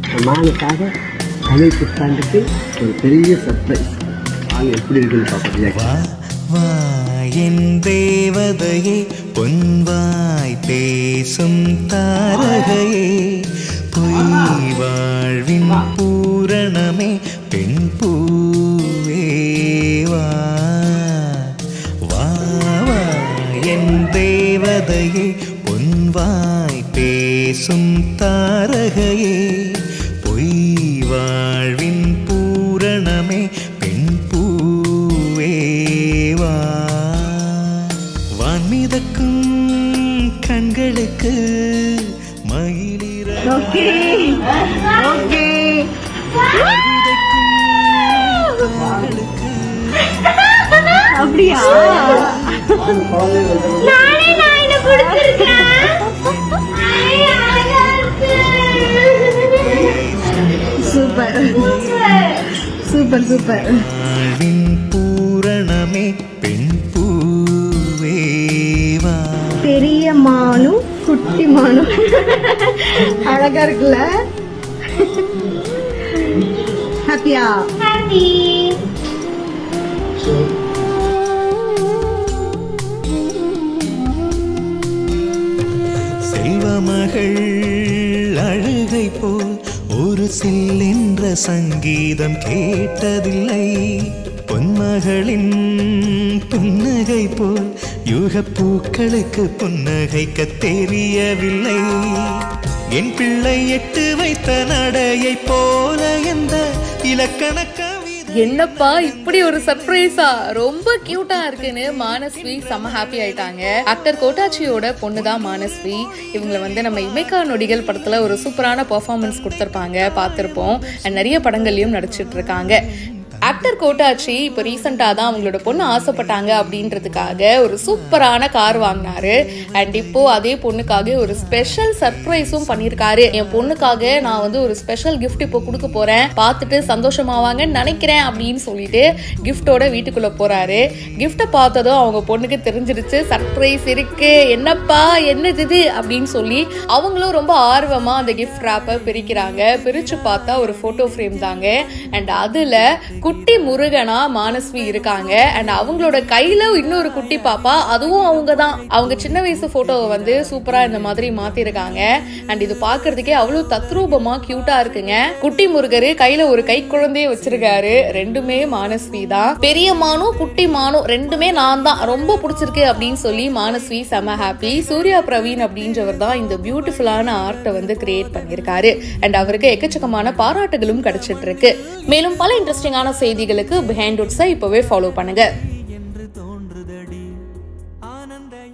மானுக்காக தமிழ் புத்தாண்டுக்கு ஒரு பெரிய சர்ப்ரைஸ் வாங்க எப்படி இருக்குன்னு பார்ப்போம் வா வா என் தேவதையே பொன்வாய் பேசும் தாரகையே பொய் வாழ்வின் பூரணமே பெண் பூவே வா வா வா என் தேவதையே பொன்வாய் பேசும் தாரகையே பொய் வாழ்வின் பூரணமே பெண் பூவே வா வான்மிதக்கும் கண்களுக்கு மயிலிற ஓகே ஓகே அப்படியா நானே நான் இதை கொடுத்திருக்கேன். ஐ, அழகா இருக்கு. சூப்பர் சூப்பர் சூப்பர் வாழ்வின் பூரணமே பெண் பூவே வா பெரிய மானும் குட்டி மானும் அழகா இருக்குல்ல ஹாப்பியா Happy. செல்வமகள் அழுகை போல் ஒரு சில்லென்ற சங்கீதம் கேட்டதில்லை பொன்மகளின் புன்னகை போல் யுக பூக்களுக்கு புன்னகைக்க தெரியவில்லை என் பிள்ளை எட்டு வைத்த நடையை போல எந்த இலக்கண கவிதை என்னப்பா இப்படி ஒரு சர்ப்ரைஸா ரொம்ப கியூட்டா இருக்குன்னு மானஸ்வி செம்ம ஹாப்பி ஆயிட்டாங்க ஆக்டர் கோட்டாச்சியோட பொண்ணு தான் மானஸ்வி இவங்களை வந்து நம்ம இமைக்கா நொடிகள் படத்துல ஒரு சூப்பரான பெர்ஃபார்மன்ஸ் கொடுத்துருப்பாங்க பார்த்துருப்போம் and நிறைய படங்கள்லயும் நடிச்சிட்டு இருக்காங்க ஆக்டர் கோட்டாச்சி இப்போ ரீசெண்டாக தான் அவங்களோட பொண்ணு ஆசைப்பட்டாங்க அப்படின்றதுக்காக ஒரு சூப்பரான கார் வாங்கினாரு அண்ட் இப்போ அதே பொண்ணுக்காக ஒரு ஸ்பெஷல் சர்ப்ரைஸும் பண்ணியிருக்காரு என் பொண்ணுக்காக நான் வந்து ஒரு ஸ்பெஷல் gift இப்போ கொடுக்க போறேன் பார்த்துட்டு சந்தோஷமாவாங்கன்னு நினைக்கிறேன் அப்படின்னு சொல்லிட்டு கிஃப்டோட வீட்டுக்குள்ள போறாரு கிஃப்டை பார்த்ததும் அவங்க பொண்ணுக்கு தெரிஞ்சிருச்சு சர்ப்ரைஸ் இருக்கு என்னப்பா என்னது இது அப்படின்னு சொல்லி அவங்களும் ரொம்ப ஆர்வமா அந்த கிஃப்ட் ரேப்பை பிரிக்கிறாங்க பிரிச்சு பார்த்தா ஒரு போட்டோ ஃப்ரேம் தாங்க அண்ட் அதுல குட்டி முருகனா மானஸ்வி இருக்காங்க அண்ட் அவங்களோட கையில இன்னொரு குட்டி பாப்பா அதுவும் அவங்க தான் அவங்க சின்ன வயசு போட்டோவை வந்து சூப்பரா இந்த மாதிரி மாத்திருக்காங்க அண்ட் இது பாக்குறதுக்கே அவ்வளவு தத்ரூபமா கியூட்டா இருக்குங்க குட்டி முருகர் கையில ஒரு கை குழந்தைய வச்சிருக்காரு ரெண்டுமே மானஸ்வி தான் பெரிய மானும் குட்டி மானும் ரெண்டுமே நான் தான் ரொம்ப பிடிச்சிருக்கு அப்படின்னு சொல்லி மானஸ்வி செம ஹாப்பி சூர்யா பிரவீன் அப்படின்றவர் தான் இந்த பியூட்டிஃபுல்லான ஆர்ட்டை வந்து கிரியேட் பண்ணியிருக்காரு அண்ட் அவருக்கு எக்கச்சக்கமான பாராட்டுகளும் கிடைச்சிட்டு இருக்கு மேலும் பல இன்ட்ரெஸ்டிங்கான செய்திகளுக்கு பிஹைண்ட் உட்ஸை இப்பவே ஃபாலோ பண்ணுங்க என்று தோன்றுதடி ஆனந்த